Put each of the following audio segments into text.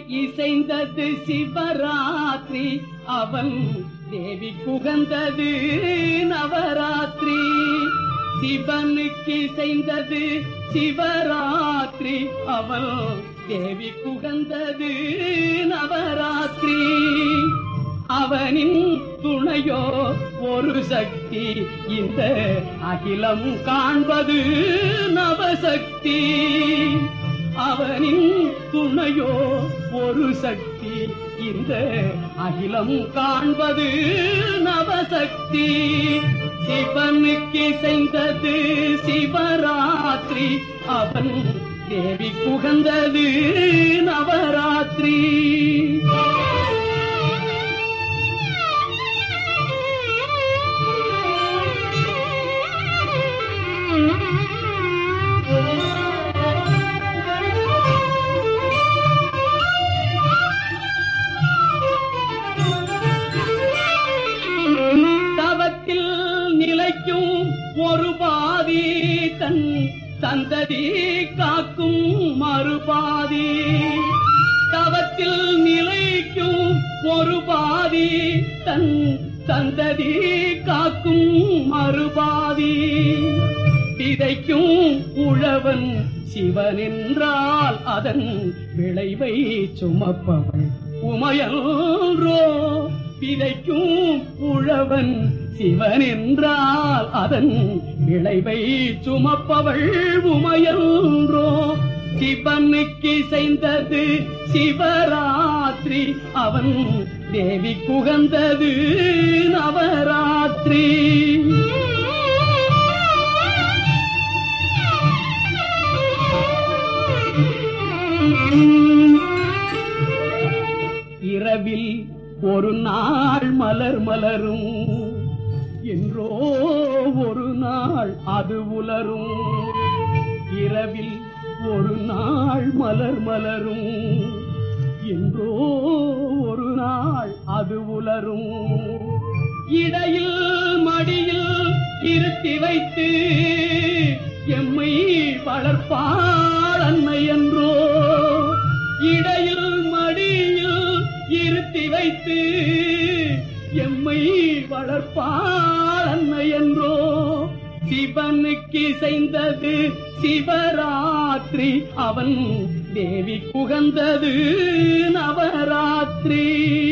இசைந்தது சிவராத்திரி அவன் தேவி குகந்தது நவராத்திரி சிவனுக்கு இசைந்தது சிவராத்திரி அவள் தேவி குகந்தது நவராத்திரி அவனின் துணையோ ஒரு சக்தி இந்த அகிலம் காண்பது நவசக்தி அவனின் துணையோ ஒரு சக்தி இந்த அகிலம் காண்பது நவசக்தி சிவனுக்கு செய்தது சிவராத்திரி அவன் தேவி புகந்தது நவராத்திரி தவத்தில் நிலைக்கும் ஒரு பாதி தன் சந்ததி காக்கும் மறுபாதி தவத்தில் நிலைக்கும் ஒரு பாதி தன் சந்ததி காக்கும் மறுபாதி விதைக்கும் உழவன் சிவன் என்றால் அதன் விளைவை சுமப்பவள் உமையன்றோ விதைக்கும் உழவன் சிவன் என்றால் அதன் விளைவை சுமப்பவள் உமையன்றோ சிவனுக்கு செய்தது சிவராத்திரி அவன் தேவி குகந்தது நவராத்திரி இரவில் ஒரு நாள் மலர் மலரும் என்றோ ஒரு நாள் அது உலரும் இரவில் ஒரு நாள் மலர் மலரும் என்றோ ஒரு நாள் அது உலரும் இடையில் மடியில் இருத்தி வைத்து எம்மை வளர்ப்பாள் அன்னை என்றோ இடையில் மடியில் இருத்தி வைத்து எம்மை வளர்ப்பாள் அன்னை என்றோ சிவனுக்கு செய்தது சிவராத்திரி அவன் தேவி புகந்தது நவராத்திரி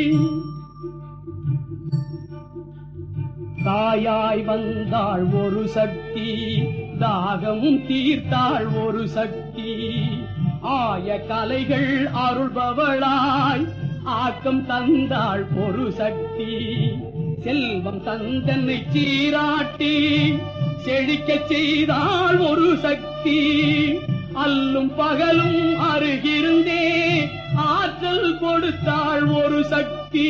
தாயாய் வந்தாள் ஒரு சக்தி தாகம் தீர்த்தாள் ஒரு சக்தி ஆய கலைகள் அருள்பவளாய் ஆக்கம் தந்தாள் ஒரு சக்தி செல்வம் தந்தனை சீராட்டி செழிக்கச் செய்தாள் ஒரு சக்தி அல்லும் பகலும் அருகிருந்தே ஆற்றல் கொடுத்தாள் ஒரு சக்தி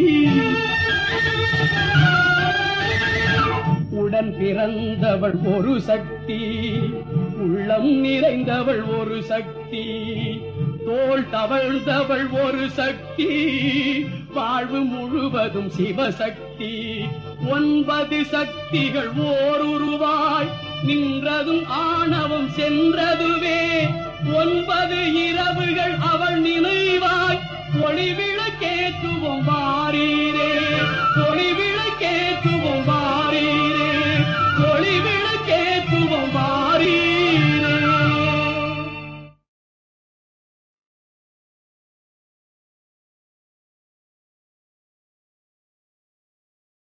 உடன் பிறந்தவள் ஒரு சக்தி உள்ளம் நிறைந்தவள் ஒரு சக்தி தோள் தவழ்ந்தவள் ஒரு சக்தி வாழ்வு முழுவதும் சிவசக்தி ஒன்பது சக்திகள் ஓர் உருவாய் நின்றதும் ஆணவம் சென்றதுவே ஒன்பது இரவுகள் அவள் நினைவாய் ஒளிவி